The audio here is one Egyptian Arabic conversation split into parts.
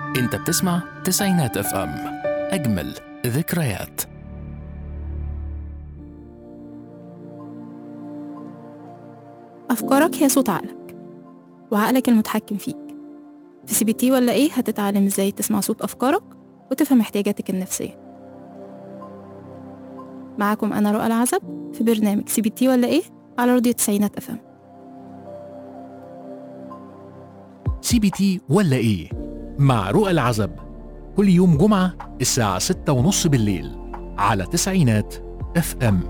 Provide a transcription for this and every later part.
انت بتسمع تسعينات اف ام اجمل ذكريات أفكارك هي صوت عقلك وعقلك المتحكم فيك في سي بي تي ولا إيه هتتعلم إزاي تسمع صوت أفكارك وتفهم احتياجاتك النفسية معاكم أنا رؤى العزب في برنامج سي بي تي ولا إيه على راديو تسعينات أفهم سي بي تي ولا ايه مع رؤى العزب كل يوم جمعة الساعة ستة ونص بالليل على تسعينات اف ام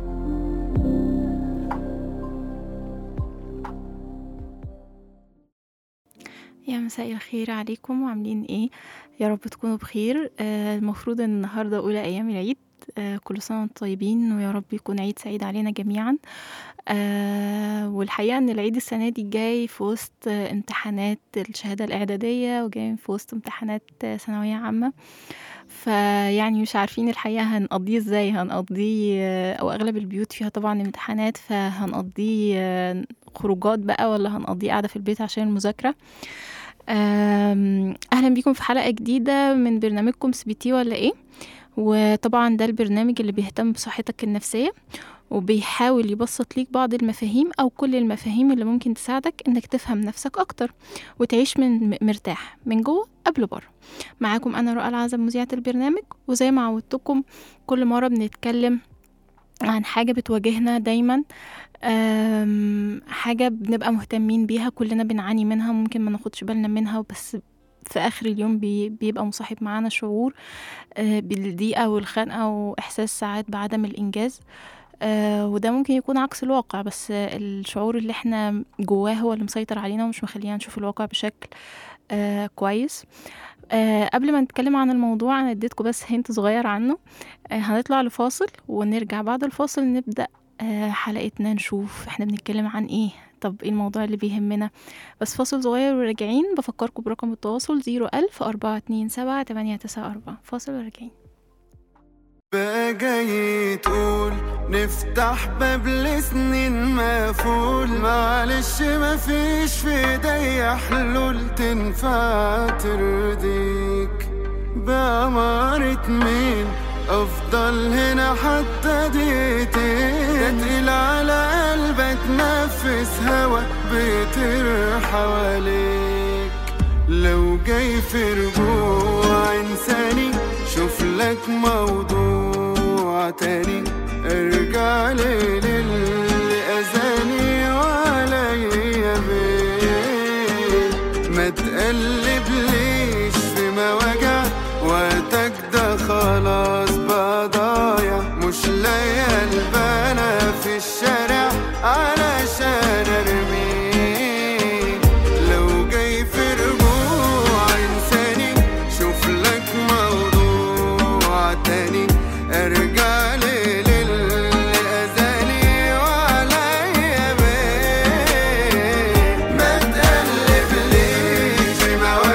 يا مساء الخير عليكم وعاملين ايه يا رب تكونوا بخير آه المفروض ان النهارده اولى ايام العيد آه كل سنه وانتم طيبين ويا رب يكون عيد سعيد علينا جميعا آه والحقيقه ان العيد السنه دي جاي في وسط آه امتحانات الشهاده الاعداديه وجاي في وسط امتحانات آه ثانويه عامه فيعني مش عارفين الحقيقه هنقضيه ازاي هنقضيه آه او اغلب البيوت فيها طبعا امتحانات فهنقضيه آه خروجات بقى ولا هنقضيه قاعده في البيت عشان المذاكره أم، اهلا بيكم في حلقه جديده من برنامجكم سبيتي ولا ايه وطبعا ده البرنامج اللي بيهتم بصحتك النفسيه وبيحاول يبسط ليك بعض المفاهيم او كل المفاهيم اللي ممكن تساعدك انك تفهم نفسك اكتر وتعيش من مرتاح من جوه قبل بره معاكم انا رؤى العزم مذيعه البرنامج وزي ما عودتكم كل مره بنتكلم عن حاجة بتواجهنا دايما أم، حاجة بنبقى مهتمين بيها كلنا بنعاني منها ممكن ما ناخدش بالنا منها بس في آخر اليوم بي بيبقى مصاحب معانا شعور آه، بالضيقة والخنقة وإحساس ساعات بعدم الإنجاز آه، وده ممكن يكون عكس الواقع بس آه، الشعور اللي احنا جواه هو اللي مسيطر علينا ومش مخلينا نشوف الواقع بشكل آه، كويس آه، قبل ما نتكلم عن الموضوع انا اديتكم بس هنت صغير عنه آه، هنطلع لفاصل ونرجع بعد الفاصل نبدأ آه، حلقتنا نشوف احنا بنتكلم عن ايه طب ايه الموضوع اللي بيهمنا بس فاصل صغير وراجعين بفكركم برقم التواصل زيرو ألف أربعة اتنين سبعة تمانية تسعة أربعة فاصل وراجعين بقى جاي تقول نفتح باب لسنين مقفول معلش مفيش في ايديا حلول تنفع ترضيك بأمارة مين افضل هنا حتى دقيقتين تقيل على قلبك نفس هوا بيطير حواليك لو جاي في رجوع انساني شوف لك موضوع تاني ارجع لي للي اذاني وعليا بيه ما تقلب ليش في مواجع وقتك ده خلاص بقى ضايع مش لاقي البنا في الشارع علشان ارميه لو جاي في رجوع انساني شوف لك موضوع تاني ارجع لي للي اذاني وعليا بيه ما تقلب ليش في مواجع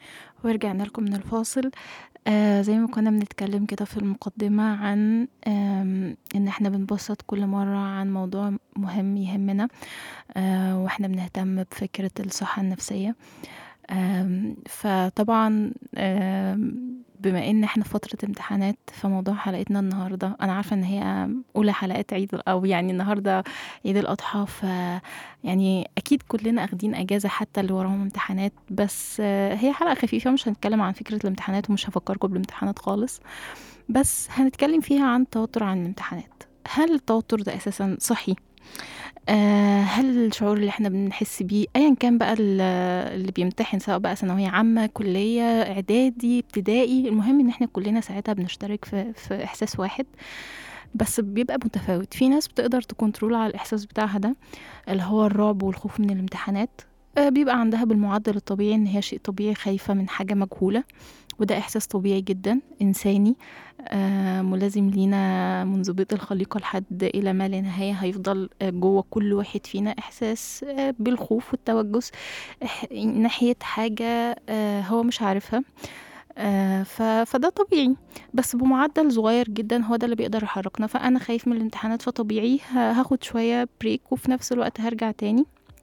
ورجعنا لكم من الفاصل آه زي ما كنا بنتكلم كده في المقدمة عن آم، إن احنا بنبسط كل مرة عن موضوع مهم يهمنا آه واحنا بنهتم بفكرة الصحة النفسية آم، فطبعا آم، بما ان احنا في فترة امتحانات فموضوع حلقتنا النهاردة انا عارفة ان هي اولى حلقات عيد او يعني النهاردة عيد الاضحى ف يعني اكيد كلنا اخدين اجازة حتى اللي وراهم امتحانات بس آه، هي حلقة خفيفة مش هنتكلم عن فكرة الامتحانات ومش هفكركم بالامتحانات خالص بس هنتكلم فيها عن التوتر عن الامتحانات هل التوتر ده اساسا صحي آه، هل الشعور اللي احنا بنحس بيه ايا كان بقى ال- اللي بيمتحن سواء بقى ثانويه عامه كليه اعدادي ابتدائي المهم ان احنا كلنا ساعتها بنشترك في, في احساس واحد بس بيبقى متفاوت في ناس بتقدر تكنترول على الاحساس بتاعها ده اللي هو الرعب والخوف من الامتحانات آه، بيبقى عندها بالمعدل الطبيعي ان هي شيء طبيعي خايفه من حاجه مجهوله وده احساس طبيعي جدا انساني آه، ملازم لينا منذ بدء الخليقه لحد الى ما لا نهايه هيفضل آه، جوه كل واحد فينا احساس آه، بالخوف والتوجس إح- ناحيه حاجه آه، هو مش عارفها آه، ف- فده طبيعي بس بمعدل صغير جدا هو ده اللي بيقدر يحركنا فانا خايف من الامتحانات فطبيعي ه- هاخد شويه بريك وفي نفس الوقت هرجع تاني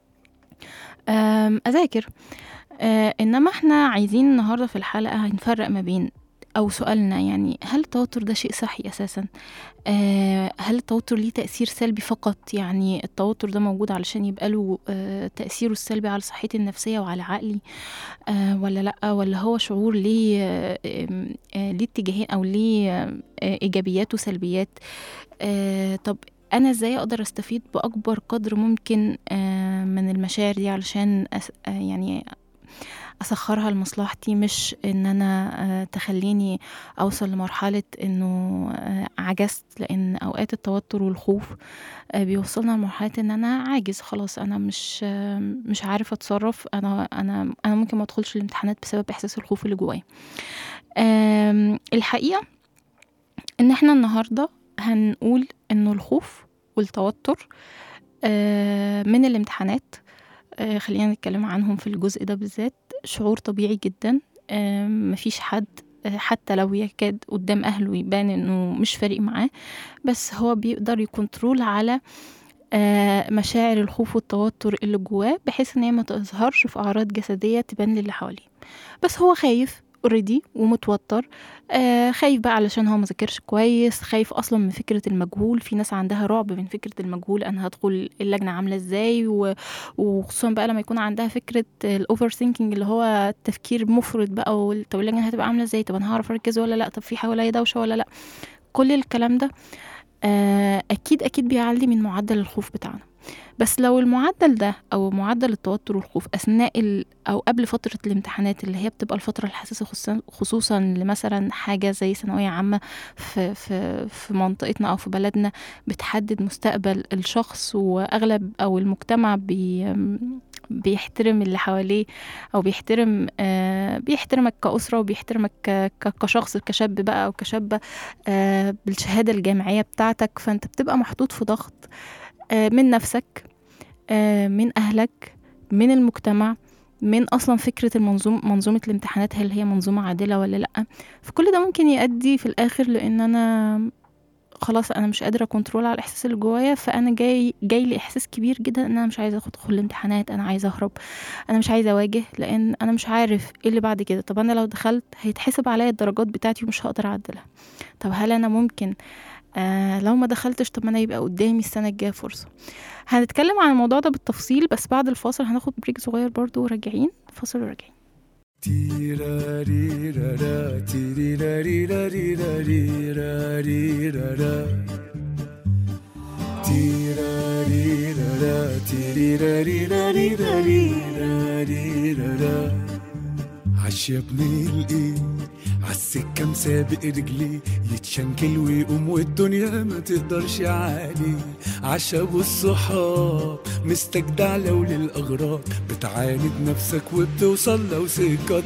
آم، اذاكر آه، انما احنا عايزين النهارده في الحلقه هنفرق ما بين او سؤالنا يعني هل التوتر ده شيء صحي اساسا آه، هل التوتر ليه تاثير سلبي فقط يعني التوتر ده موجود علشان يبقى له آه، تاثيره السلبي على صحتي النفسيه وعلى عقلي آه، ولا لا ولا هو شعور ليه آه، آم، آه، ليه اتجاهين او ليه آه، آه، ايجابيات وسلبيات آه، طب انا ازاي اقدر استفيد باكبر قدر ممكن آه، من المشاعر دي علشان أس... آه، يعني اسخرها لمصلحتي مش ان انا آه، تخليني اوصل لمرحله انه آه، عجزت لان اوقات التوتر والخوف آه، بيوصلنا لمرحله ان انا عاجز خلاص انا مش آه، مش عارفه اتصرف انا انا انا ممكن ما ادخلش الامتحانات بسبب احساس الخوف اللي جوايا آم، الحقيقه ان احنا النهارده هنقول انه الخوف والتوتر آه، من الامتحانات آه، خلينا نتكلم عنهم في الجزء ده بالذات شعور طبيعي جدا آه، مفيش حد آه، حتى لو يكاد قدام أهله يبان إنه مش فارق معاه بس هو بيقدر يكنترول على آه، مشاعر الخوف والتوتر اللي جواه بحيث إن هي ما تظهرش في أعراض جسدية تبان للي حواليه بس هو خايف اوريدي ومتوتر آه خايف بقى علشان هو مذاكرش كويس خايف اصلا من فكره المجهول في ناس عندها رعب من فكره المجهول انا هدخل اللجنه عامله ازاي و... وخصوصا بقى لما يكون عندها فكره الاوفر ثينكينج اللي هو التفكير مفرط بقى و- طب اللجنه هتبقى عامله ازاي طب انا هعرف اركز ولا لا طب في حواليا دوشه ولا لا كل الكلام ده آه اكيد اكيد بيعلي من معدل الخوف بتاعنا بس لو المعدل ده او معدل التوتر والخوف اثناء ال او قبل فتره الامتحانات اللي هي بتبقى الفتره الحساسه خصوصا خصوصا لمثلا حاجه زي ثانويه عامه في في في منطقتنا او في بلدنا بتحدد مستقبل الشخص واغلب او المجتمع بي بيحترم اللي حواليه او بيحترم آه بيحترمك كأسرة وبيحترمك ك- ك- كشخص كشاب بقى او كشابة آه بالشهادة الجامعية بتاعتك فانت بتبقى محطوط في ضغط آه من نفسك آه من اهلك من المجتمع من اصلا فكره المنظوم منظومه الامتحانات هل هي منظومه عادله ولا لا فكل ده ممكن يؤدي في الاخر لان انا خلاص انا مش قادره كنترول على الاحساس اللي جوايا فانا جاي جاي لي احساس كبير جدا ان انا مش عايزه ادخل الامتحانات انا عايزه اهرب انا مش عايزه اواجه لان انا مش عارف ايه اللي بعد كده طب انا لو دخلت هيتحسب عليا الدرجات بتاعتي ومش هقدر اعدلها طب هل انا ممكن آه لو ما دخلتش طب ما انا يبقى قدامي السنه الجايه فرصه هنتكلم عن الموضوع ده بالتفصيل بس بعد الفاصل هناخد بريك صغير برضو وراجعين فاصل وراجعين تيراريرارا، تيريراريراريراريراريرارا. تيراريرارا، تيريراريراريراريرارا. عاش يا ابن الايه عالسكة مسابق رجليه يتشنكل ويقوم والدنيا ما تقدرش عليه عاش ابو الصحاب مستجدع لو للاغراض بتعاند نفسك وبتوصل لو سكة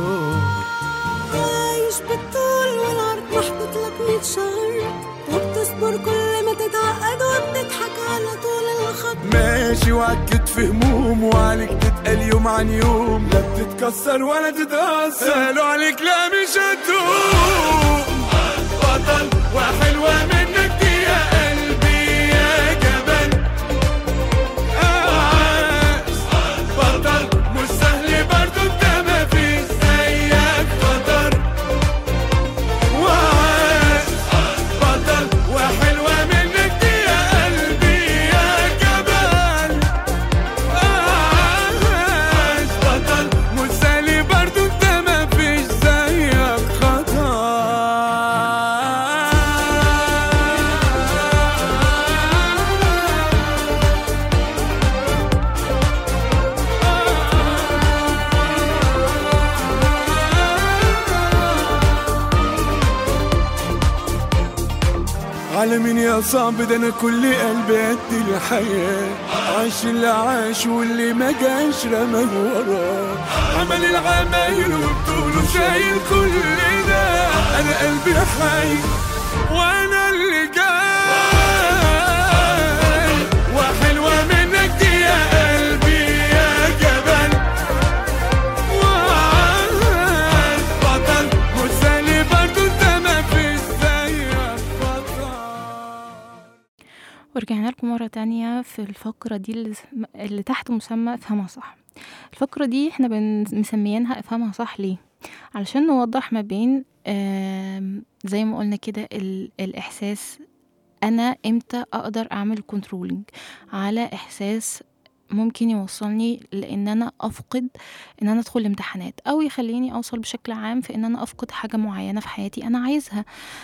ضباب عايش بالطول والعرض محطوط لك مية شهر وبتصدق بتصبر كل ما تتعقد وبتضحك على طول الخط ماشي وعكت في هموم وعليك تتقل يوم عن يوم لا بتتكسر ولا تتأثر قالوا عليك لا مش هتقوم بطل وحلوة منك دي يا قلبي يا جبل عاش بطل مش سهل برضو انت ما فيش زيك خطر وعاش بطل وحلوة منك دي يا قلبي يا جبل عاش بطل مش سهل برضو انت ما فيش زيك خطر على مين يا صعب ده انا كل قلبي قد الحياة عاش اللي عاش واللي ما جاش رماه وراه عمل العمايل وبطوله شايل كل ده انا قلبي حي وانا اللي جاي وحلوة منك دي يا قلبي يا جبل وعاش بطل مش سهل برضو انت ما فيش زيك بطل ورجعنا لكم مرة تانية في الفقرة دي اللي, اللي تحت مسمى افهمها صح الفقرة دي احنا بن- مسميينها افهمها صح ليه علشان نوضح ما بين آم، زي ما قلنا كده ال- الإحساس أنا إمتى أقدر أعمل كنترولينج على إحساس ممكن يوصلني لان انا افقد ان انا ادخل الامتحانات او يخليني اوصل بشكل عام في ان انا افقد حاجه معينه في حياتي انا عايزها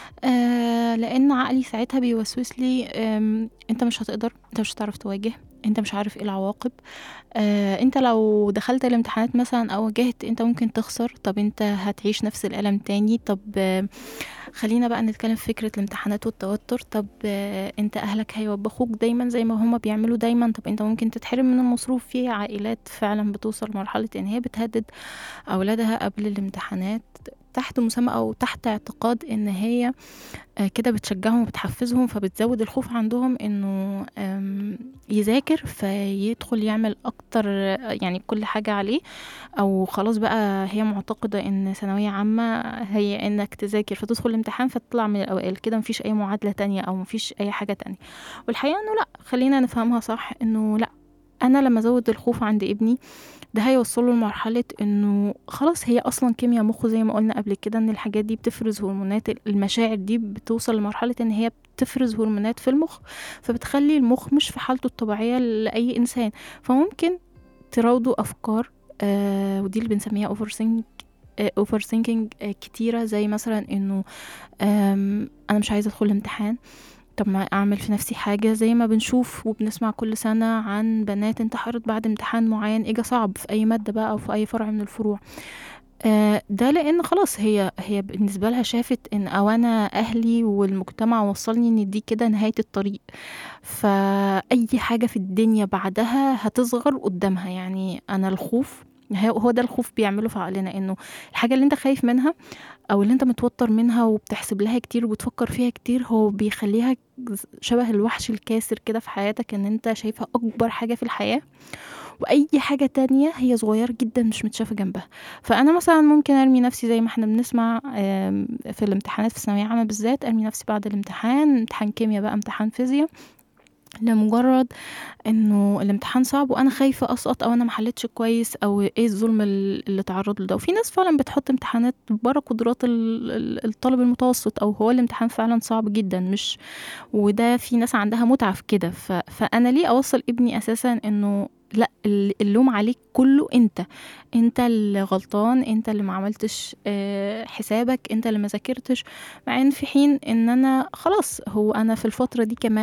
آه لان عقلي ساعتها بيوسوس لي آم، انت مش هتقدر انت مش هتعرف تواجه انت مش عارف ايه العواقب آه انت لو دخلت الامتحانات مثلا او واجهت انت ممكن تخسر طب انت هتعيش نفس الالم تاني طب آه خلينا بقى نتكلم في فكرة الامتحانات والتوتر طب آه انت اهلك هيوبخوك دايما زي ما هما بيعملوا دايما طب انت ممكن تتحرم من المصروف في عائلات فعلا بتوصل مرحلة ان هي بتهدد اولادها قبل الامتحانات تحت مسمى او تحت اعتقاد ان هي آه، كده بتشجعهم وبتحفزهم فبتزود الخوف عندهم انه آم، يذاكر فيدخل يعمل اكتر آه، يعني كل حاجة عليه او خلاص بقى هي معتقدة ان ثانوية عامة هي انك تذاكر فتدخل الامتحان فتطلع من الاوائل كده مفيش اي معادلة تانية او مفيش اي حاجة تانية والحقيقة انه لا خلينا نفهمها صح انه لا انا لما ازود الخوف عند ابني ده هيوصله لمرحلة انه خلاص هي اصلا كيمياء مخه زي ما قلنا قبل كده ان الحاجات دي بتفرز هرمونات المشاعر دي بتوصل لمرحلة ان هي بتفرز هرمونات في المخ فبتخلي المخ مش في حالته الطبيعية لأي انسان فممكن تراودوا افكار آه ودي اللي بنسميها اوفر ثينك اوفر ثينكينج كتيرة زي مثلا انه آم، انا مش عايزة ادخل الامتحان طب ما اعمل في نفسي حاجة زي ما بنشوف وبنسمع كل سنة عن بنات انتحرت بعد امتحان معين اجا صعب في اي مادة بقى او في اي فرع من الفروع آه، ده لان خلاص هي هي بالنسبه لها شافت ان او انا اهلي والمجتمع وصلني ان دي كده نهايه الطريق فاي حاجه في الدنيا بعدها هتصغر قدامها يعني انا الخوف هي- هو ده الخوف بيعمله في عقلنا انه الحاجه اللي انت خايف منها او اللي انت متوتر منها وبتحسب لها كتير وبتفكر فيها كتير هو بيخليها شبه الوحش الكاسر كده في حياتك ان انت شايفها اكبر حاجه في الحياه واي حاجه تانية هي صغيره جدا مش متشافه جنبها فانا مثلا ممكن ارمي نفسي زي ما احنا بنسمع آم، في الامتحانات في الثانويه العامه بالذات ارمي نفسي بعد الامتحان امتحان كيمياء بقى امتحان فيزياء لمجرد انه الامتحان صعب وانا خايفه اسقط او انا ما حلتش كويس او ايه الظلم ال- اللي تعرض له ده وفي ناس فعلا بتحط امتحانات بره قدرات ال- ال- الطالب المتوسط او هو الامتحان فعلا صعب جدا مش وده في ناس عندها متعه في كده ف... فانا ليه اوصل ابني اساسا انه لا ال- اللوم عليك كله انت انت اللي غلطان انت اللي ما عملتش آه، حسابك انت اللي ما ذاكرتش مع ان في حين ان انا خلاص هو انا في الفتره دي كمان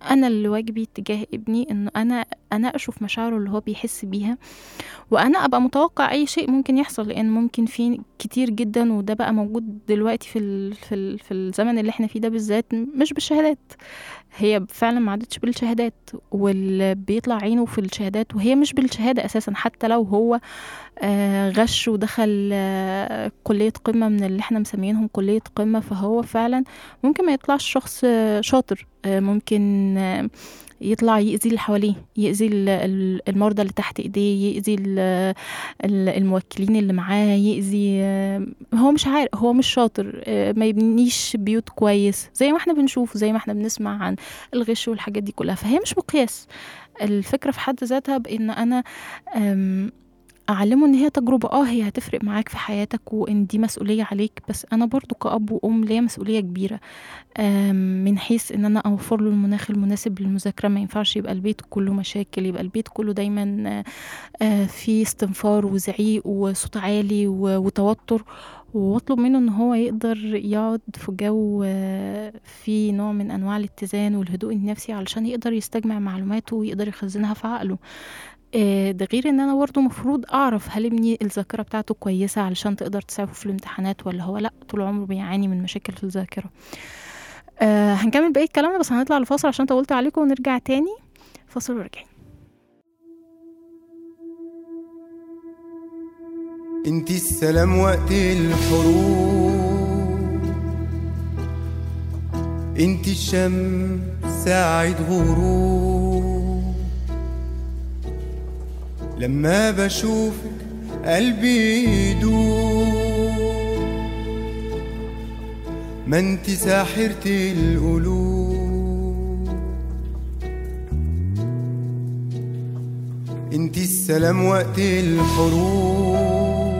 انا اللي واجبي تجاه ابني انه انا اناقشه في مشاعره اللي هو بيحس بيها وانا ابقى متوقع اي شيء ممكن يحصل لان ممكن في كتير جدا وده بقى موجود دلوقتي في ال في ال في الزمن اللي احنا فيه ده بالذات مش بالشهادات هي فعلا ما عادتش بالشهادات واللي بيطلع عينه في الشهادات وهي مش بالشهاده اساسا حتى لو هو آه، غش ودخل آه، كليه قمه من اللي احنا مسمينهم كليه قمه فهو فعلا ممكن ما يطلعش شخص آه، شاطر آه، ممكن آه، يطلع يأذي اللي حواليه يأذي ال- ال- المرضى اللي تحت ايديه يأذي ال- ال- الموكلين اللي معاه يأذي آه، هو مش عارف هو مش شاطر آه، ما يبنيش بيوت كويس زي ما احنا بنشوف زي ما احنا بنسمع عن الغش والحاجات دي كلها فهي مش مقياس الفكرة في حد ذاتها بإن أنا أم، أعلمه إن هي تجربة اه هي هتفرق معاك في حياتك وإن دي مسؤولية عليك بس أنا برضو كأب وأم ليا مسؤولية كبيرة أم، من حيث إن أنا أوفر له المناخ المناسب للمذاكرة ما ينفعش يبقى البيت كله مشاكل يبقى البيت كله دايما آه، آه، في استنفار وزعيق وصوت عالي و- وتوتر واطلب منه ان هو يقدر يقعد في جو آه، فيه نوع من انواع الاتزان والهدوء النفسي علشان يقدر يستجمع معلوماته ويقدر يخزنها في عقله آه، ده غير ان انا برضه مفروض اعرف هل ابني الذاكره بتاعته كويسه علشان تقدر تساعده في الامتحانات ولا هو لا طول عمره بيعاني من مشاكل في الذاكره آه هنكمل بقيه كلامنا بس هنطلع لفاصل عشان طولت عليكم ونرجع تاني فاصل وراجعين انت السلام وقت الحروب انت الشمس ساعة غروب لما بشوفك قلبي يدوب ما انت ساحرة القلوب انت السلام وقت الحروب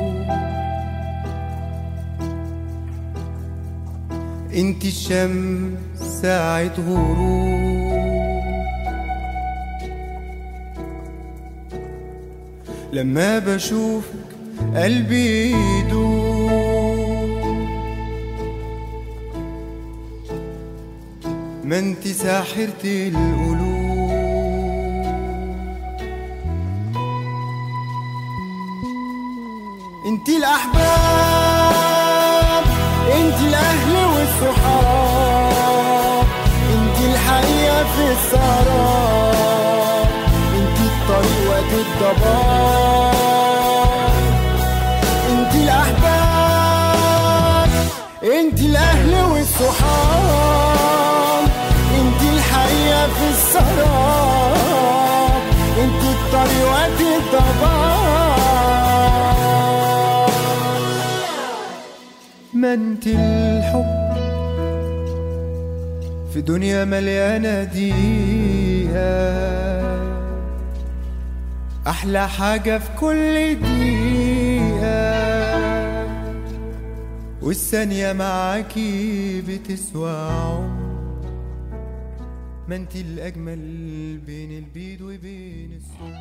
انت الشمس ساعة غروب لما بشوفك قلبي يدوب ما انت ساحرة القلوب انت الاحباب انت الاهل والصحاب انت الحقيقه في السهرات انت الطريق وقت الضباب انت الاحباب انت الاهل والصحاب انت الحقيقه في السهرات انت الطريق وقت الضباب ما انت الحب في دنيا مليانة دقيقة أحلى حاجة في كل دقيقة والثانية معاكي بتسوى عمر ما انت الأجمل بين البيض وبين السم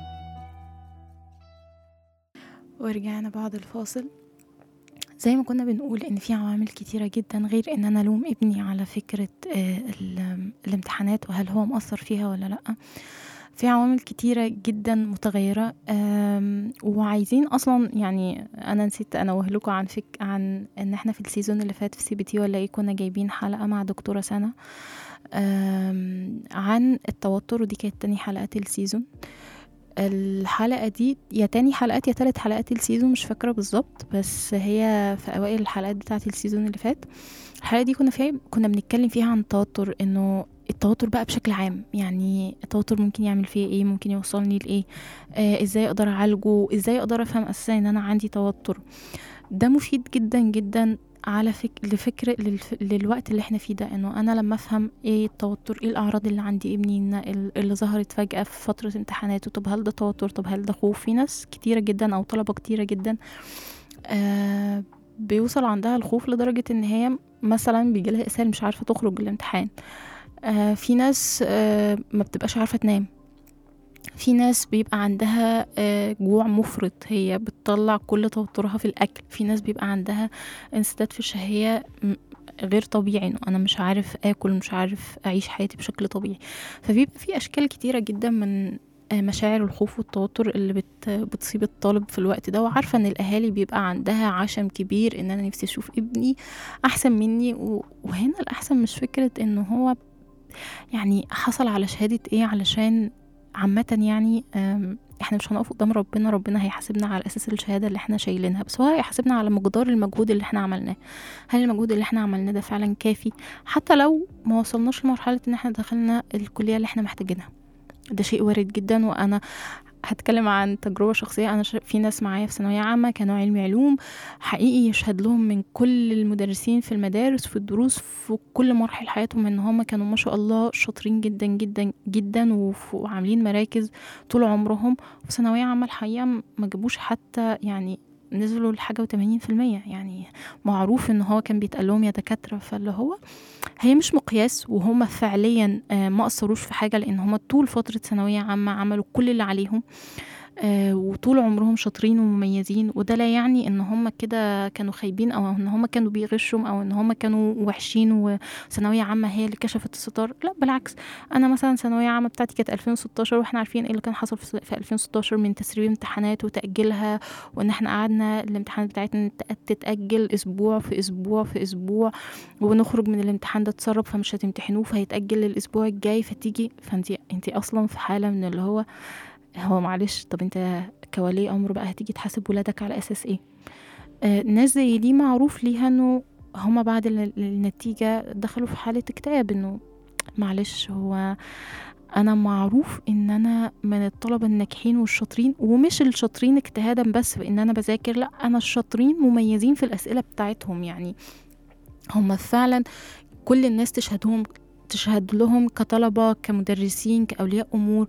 ورجعنا بعد الفاصل زي ما كنا بنقول ان في عوامل كتيرة جدا غير ان انا الوم ابني على فكرة آه، ال- الامتحانات وهل هو مؤثر فيها ولا لا في عوامل كتيرة جدا متغيرة آم، وعايزين اصلا يعني انا نسيت انوه لكم عن فك عن ان احنا في السيزون اللي فات في سي بي تي ولا ايه كنا جايبين حلقة مع دكتورة سنة آم، عن التوتر ودي كانت تاني حلقات السيزون الحلقة دي يا تاني حلقات يا تالت حلقات السيزون مش فاكرة بالظبط بس هي في أوائل الحلقات بتاعة السيزون اللي فات الحلقة دي كنا فيها كنا بنتكلم فيها عن التوتر انه التوتر بقى بشكل عام يعني التوتر ممكن يعمل فيا ايه ممكن يوصلني لايه آه ازاي اقدر اعالجه ازاي اقدر افهم اساسا ان انا عندي توتر ده مفيد جدا جدا على فك... لفكر للف... للوقت اللي احنا فيه ده انه انا لما افهم ايه التوتر ايه الاعراض اللي عندي ابني إن ال- اللي ظهرت فجأة في فترة امتحاناته طب هل ده توتر طب هل ده خوف في ناس كتيرة جدا او طلبة كتيرة جدا آه بيوصل عندها الخوف لدرجة ان هي مثلا بيجيلها اسهال مش عارفة تخرج الامتحان آه في ناس آه ما بتبقاش عارفة تنام في ناس بيبقى عندها آه، جوع مفرط هي بتطلع كل توترها في الأكل في ناس بيبقى عندها انسداد في الشهية م- غير طبيعي انه انا مش عارف اكل مش عارف اعيش حياتي بشكل طبيعي فبيبقى في اشكال كتيره جدا من آه، مشاعر الخوف والتوتر اللي بت بتصيب الطالب في الوقت ده وعارفه ان الاهالي بيبقى عندها عشم كبير ان انا نفسي اشوف ابني احسن مني و- وهنا الاحسن مش فكره انه هو يعني حصل على شهاده ايه علشان عامه يعني آم، احنا مش هنقف قدام ربنا ربنا هيحاسبنا على اساس الشهاده اللي احنا شايلينها بس هو هيحاسبنا على مقدار المجهود اللي احنا عملناه هل المجهود اللي احنا عملناه ده فعلا كافي حتى لو ما وصلناش لمرحله ان احنا دخلنا الكليه اللي احنا محتاجينها ده شيء وارد جدا وانا هتكلم عن تجربة شخصية أنا ش- في ناس معايا في ثانوية عامة كانوا علمي علوم حقيقي يشهد لهم من كل المدرسين في المدارس في الدروس في كل مراحل حياتهم إن هم كانوا ما شاء الله شاطرين جدا جدا جدا وف- وعاملين مراكز طول عمرهم في ثانوية عامة الحقيقة م- ما جابوش حتى يعني نزلوا لحاجة وتمانين في المية يعني معروف إن هو كان بيتقال لهم يا دكاترة فاللي هو هي مش مقياس وهم فعليا آه، ما قصروش في حاجة لأن هم طول فترة ثانوية عامة عملوا كل اللي عليهم آه، وطول عمرهم شاطرين ومميزين وده لا يعني ان هم كده كانوا خايبين او ان هم كانوا بيغشوا او ان هم كانوا وحشين وثانويه عامه هي اللي كشفت الستار لا بالعكس انا مثلا ثانويه عامه بتاعتي كانت 2016 واحنا عارفين ايه اللي كان حصل في في 2016 من تسريب امتحانات وتاجيلها وان احنا قعدنا الامتحانات بتاعتنا تت- تتاجل اسبوع في اسبوع في اسبوع ونخرج من الامتحان ده اتسرب فمش هتمتحنوه فهيتاجل للاسبوع الجاي فتيجي فانت انت اصلا في حاله من اللي هو هو معلش طب انت كولي امر بقى هتيجي تحاسب ولادك على اساس ايه آه ناس زي دي معروف ليها انه هما بعد ال- النتيجة دخلوا في حالة اكتئاب انه معلش هو انا معروف ان انا من الطلبة الناجحين والشاطرين ومش الشاطرين اجتهادا بس بان انا بذاكر لا انا الشاطرين مميزين في الاسئلة بتاعتهم يعني هما فعلا كل الناس تشهدهم تشهد لهم كطلبة كمدرسين كأولياء أمور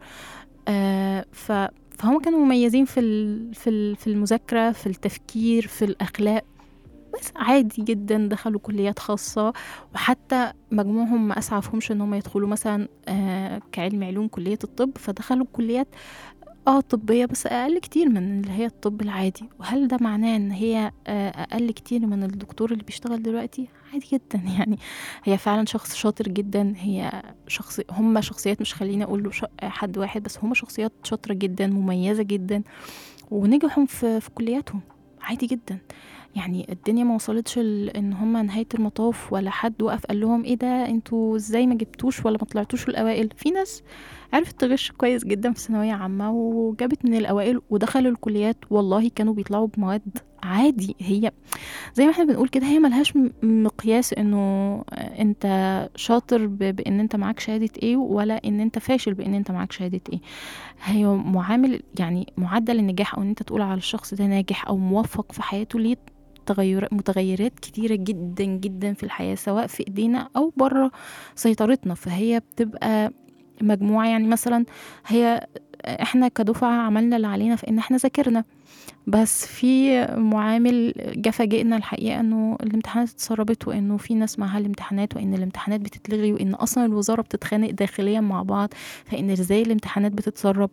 آه ف فهم كانوا مميزين في ال- في ال- في المذاكرة في التفكير في الأخلاق بس عادي جدا دخلوا كليات خاصة وحتى مجموعهم ما أسعفهمش إن هم يدخلوا مثلا آه كعلم علوم كلية الطب فدخلوا كليات اه طبية بس أقل كتير من اللي هي الطب العادي وهل ده معناه إن هي آه أقل كتير من الدكتور اللي بيشتغل دلوقتي عادي جدا يعني هي فعلا شخص شاطر جدا هي شخص هم شخصيات مش خليني اقول له ش- حد واحد بس هم شخصيات شاطره جدا مميزه جدا ونجحوا في, في كلياتهم عادي جدا يعني الدنيا ما وصلتش ل- ان هم نهايه المطاف ولا حد وقف قال لهم ايه ده انتوا ازاي ما جبتوش ولا ما طلعتوش الاوائل في ناس عرفت تغش كويس جدا في ثانويه عامه وجابت من الاوائل ودخلوا الكليات والله كانوا بيطلعوا بمواد عادي هي زي ما احنا بنقول كده هي ملهاش م- مقياس انه انت شاطر ب- بان انت معاك شهاده ايه ولا ان انت فاشل بان انت معاك شهاده ايه هي معامل يعني معدل النجاح او ان انت تقول على الشخص ده ناجح او موفق في حياته ليه تغيرات متغيرات كتيرة جدا جدا في الحياة سواء في ايدينا او بره سيطرتنا فهي بتبقى مجموعة يعني مثلا هي احنا كدفعة عملنا اللي علينا في ان احنا ذاكرنا بس في معامل جه فاجئنا الحقيقة انه الامتحانات اتسربت وانه في ناس معاها الامتحانات وان الامتحانات بتتلغي وان اصلا الوزارة بتتخانق داخليا مع بعض فان ازاي الامتحانات بتتسرب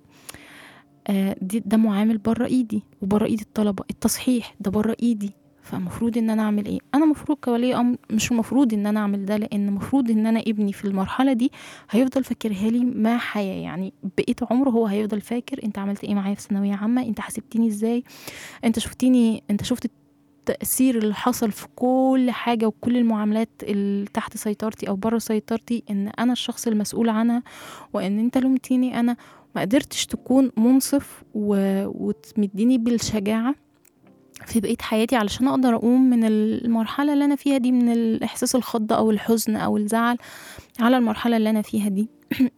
آه دي ده معامل بره ايدي وبره ايد الطلبة التصحيح ده بره ايدي فالمفروض ان انا اعمل ايه انا المفروض كولي امر مش المفروض ان انا اعمل ده لان المفروض ان انا ابني في المرحله دي هيفضل فاكرها لي ما حياه يعني بقيت عمره هو هيفضل فاكر انت عملت ايه معايا في ثانويه عامه انت حسبتني ازاي انت شفتيني انت شفت التأثير اللي حصل في كل حاجة وكل المعاملات اللي تحت سيطرتي أو بره سيطرتي إن أنا الشخص المسؤول عنها وإن أنت لومتيني أنا ما قدرتش تكون منصف و... وتمديني بالشجاعة في بقية حياتي علشان أقدر أقوم من المرحلة اللي أنا فيها دي من الإحساس الخضة أو الحزن أو الزعل على المرحلة اللي أنا فيها دي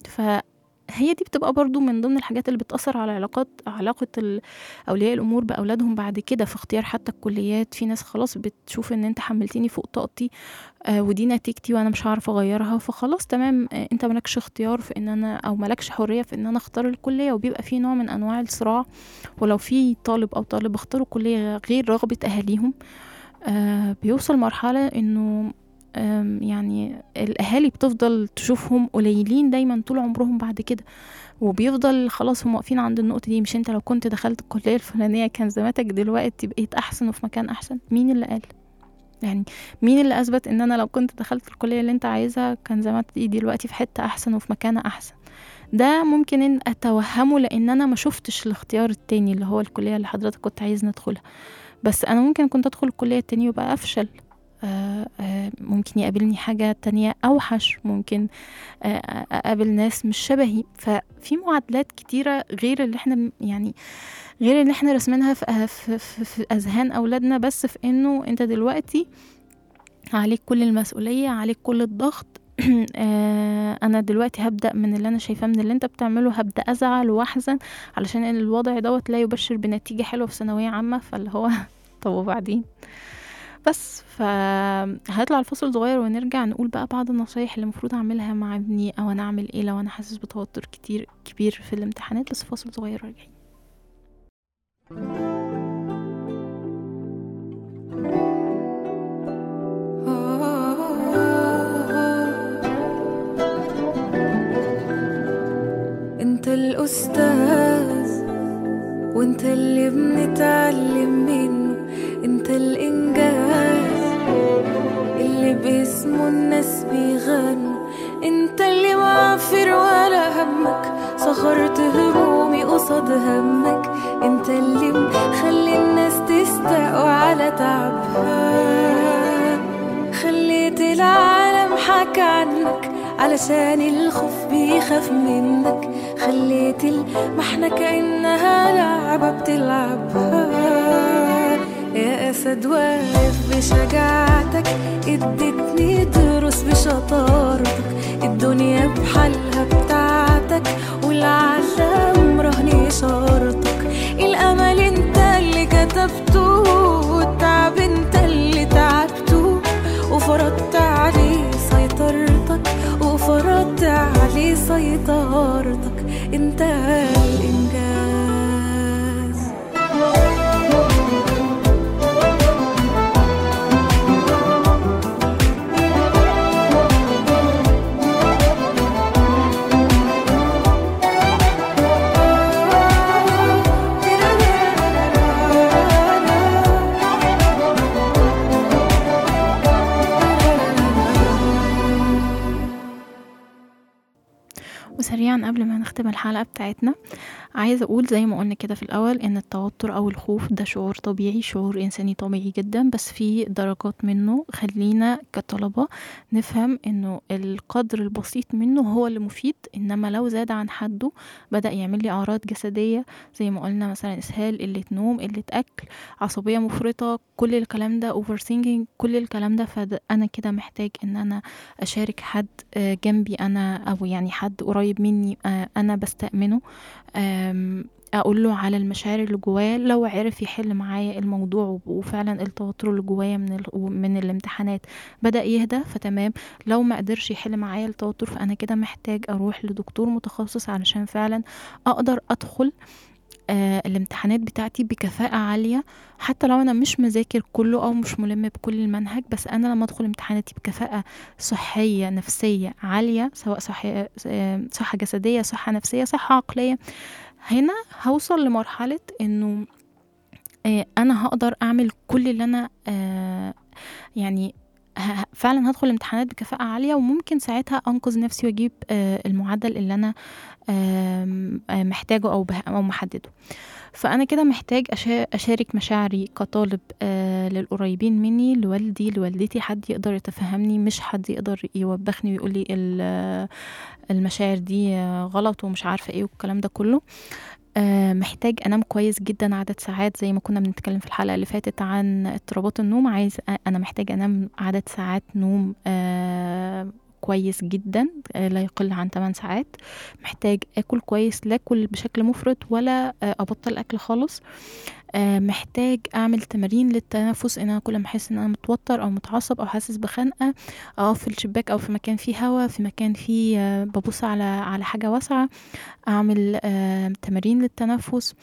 فهي دي بتبقى برضو من ضمن الحاجات اللي بتأثر على علاقات علاقة ال- أولياء الأمور بأولادهم بعد كده في اختيار حتى الكليات في ناس خلاص بتشوف إن أنت حملتيني فوق طاقتي آه ودي نتيجتي وأنا مش هعرف أغيرها فخلاص تمام آه أنت ملكش اختيار في إن أنا أو ملكش حرية في إن أنا أختار الكلية وبيبقى في نوع من أنواع الصراع ولو في طالب أو طالب اختاروا كلية غير رغبة أهاليهم آه بيوصل مرحلة إنه آم، يعني الأهالي بتفضل تشوفهم قليلين دايما طول عمرهم بعد كده وبيفضل خلاص هم واقفين عند النقطة دي مش انت لو كنت دخلت الكلية الفلانية كان زمانك دلوقتي بقيت أحسن وفي مكان أحسن مين اللي قال يعني مين اللي اثبت ان انا لو كنت دخلت الكليه اللي انت عايزها كان زماني دلوقتي في حته احسن وفي مكانه احسن ده ممكن ان اتوهمه لان انا ما شفتش الاختيار التاني اللي هو الكليه اللي حضرتك كنت عايز ندخلها بس انا ممكن كنت ادخل الكليه التانية وبقى افشل آه، آه، ممكن يقابلني حاجة تانية أوحش ممكن آه، أقابل ناس مش شبهي ففي معادلات كتيرة غير اللي احنا يعني غير اللي احنا رسمينها في, في, في, في أذهان أولادنا بس في إنه أنت دلوقتي عليك كل المسؤولية عليك كل الضغط آه، انا دلوقتي هبدا من اللي انا شايفاه من اللي انت بتعمله هبدا ازعل واحزن علشان الوضع دوت لا يبشر بنتيجه حلوه في ثانويه عامه فاللي هو طب وبعدين بس فهطلع الفصل صغير ونرجع نقول بقى بعض النصايح اللي المفروض اعملها مع ابني او انا اعمل ايه لو انا حاسس بتوتر كتير كبير في الامتحانات بس فاصل صغير راجعين انت الاستاذ وانت اللي بنتعلم منه انت الانجاز اللي باسمه الناس بيغنوا انت اللي معفر ولا همك صغرت همومي قصاد همك انت اللي مخلي الناس تستقوى على تعبها خليت العالم حكى عنك علشان الخوف بيخاف منك خليت المحنة كأنها لعبة بتلعبها يا أسد واقف بشجاعتك اديتني دروس بشطارتك الدنيا بحالها بتاعتك والعالم رهن إشارتك الأمل انت اللي كتبته والتعب انت اللي تعبته وفرضت عليه سيطرتك وفرضت عليه سيطرتك انت الانجاز وسريعا قبل ما نختم الحلقة بتاعتنا عايزة أقول زي ما قلنا كده في الأول إن التوتر أو الخوف ده شعور طبيعي شعور إنساني طبيعي جدا بس في درجات منه خلينا كطلبة نفهم إنه القدر البسيط منه هو اللي مفيد إنما لو زاد عن حده بدأ يعمل لي أعراض جسدية زي ما قلنا مثلا إسهال قلة نوم قلة أكل عصبية مفرطة كل الكلام ده اوفر ثينكينج كل الكلام ده فأنا كده محتاج إن أنا أشارك حد آه، جنبي أنا أو يعني حد قريب مني آه، أنا بستأمنه آم، اقول له على المشاعر اللي جوايا لو عرف يحل معايا الموضوع وب- وفعلا التوتر اللي جوايا من ال... من الامتحانات بدا يهدى فتمام لو ما قدرش يحل معايا التوتر فانا كده محتاج اروح لدكتور متخصص علشان فعلا اقدر ادخل آه الامتحانات بتاعتي بكفاءة عالية حتى لو أنا مش مذاكر كله أو مش ملم بكل المنهج بس أنا لما أدخل امتحاناتي بكفاءة صحية نفسية عالية سواء صحية آه، صحة جسدية صحة نفسية صحة عقلية هنا هوصل لمرحلة إنه آه، أنا هقدر أعمل كل اللي أنا آه، يعني ه- فعلا هدخل الامتحانات بكفاءة عالية وممكن ساعتها أنقذ نفسي وأجيب آه، المعدل اللي أنا آم، آه، محتاجه أو به- أو محدده فأنا كده محتاج أشا- أشارك مشاعري كطالب آه، للقريبين مني لوالدي لوالدتي حد يقدر يتفهمني مش حد يقدر يوبخني ويقولي ال- المشاعر دي آه، غلط ومش عارفة ايه والكلام ده كله آه، محتاج انام كويس جدا عدد ساعات زي ما كنا بنتكلم في الحلقه اللي فاتت عن اضطرابات النوم عايز انا محتاج انام عدد ساعات نوم آه، كويس جدا آه، لا يقل عن 8 ساعات محتاج اكل كويس لا اكل بشكل مفرط ولا آه، ابطل اكل خالص آه، محتاج اعمل تمارين للتنفس ان انا كل ما احس ان انا متوتر او متعصب او حاسس بخنقه اقف في الشباك او في مكان فيه هوا في مكان فيه آه، ببص على على حاجه واسعه اعمل آه، تمارين للتنفس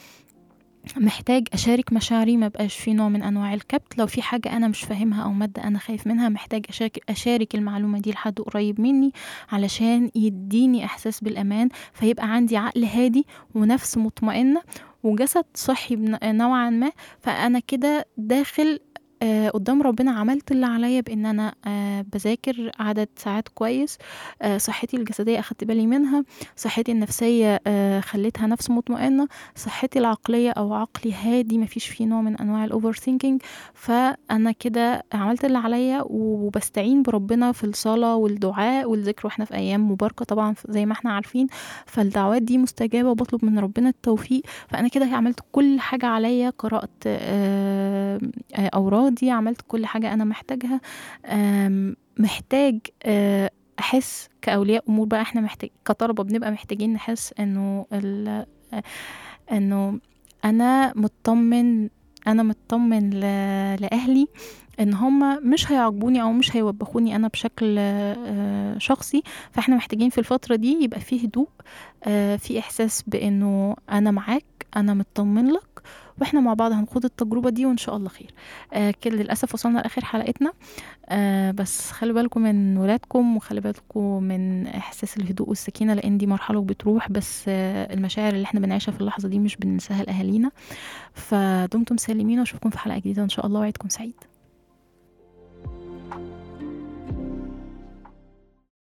محتاج اشارك مشاعري ما بقاش في نوع من انواع الكبت لو في حاجه انا مش فاهمها او ماده انا خايف منها محتاج اشارك اشارك المعلومه دي لحد قريب مني علشان يديني احساس بالامان فيبقى عندي عقل هادي ونفس مطمئنه وجسد صحي بن- نوعا ما فانا كده داخل آه قدام ربنا عملت اللي عليا بان انا آه بذاكر عدد ساعات كويس آه صحتي الجسديه اخدت بالي منها صحتي النفسيه آه خليتها نفس مطمئنه صحتي العقليه او عقلي هادي مفيش فيه نوع من انواع الاوفر ثينكينج فانا كده عملت اللي عليا وبستعين بربنا في الصلاه والدعاء والذكر واحنا في ايام مباركه طبعا زي ما احنا عارفين فالدعوات دي مستجابه وبطلب من ربنا التوفيق فانا كده عملت كل حاجه عليا قرات آه، آه، اورادي عملت كل حاجه انا محتاجها آم، محتاج آه، احس كاولياء امور بقى احنا محتاج كطلبه بنبقى محتاجين نحس انه ال- آه، انه انا مطمن انا مطمن ل- لاهلي ان هم مش هيعاقبوني او مش هيوبخوني انا بشكل آه، شخصي فاحنا محتاجين في الفتره دي يبقى فيه هدوء آه، في احساس بانه انا معاك انا مطمن لك واحنا مع بعض هنخوض التجربه دي وان شاء الله خير آه كده للاسف وصلنا لاخر حلقتنا آه بس خلي بالكم من ولادكم وخلي بالكم من احساس الهدوء والسكينه لان دي مرحله وبتروح بس آه المشاعر اللي احنا بنعيشها في اللحظه دي مش بننساها لاهالينا فدمتم سالمين واشوفكم في حلقه جديده ان شاء الله وعيدكم سعيد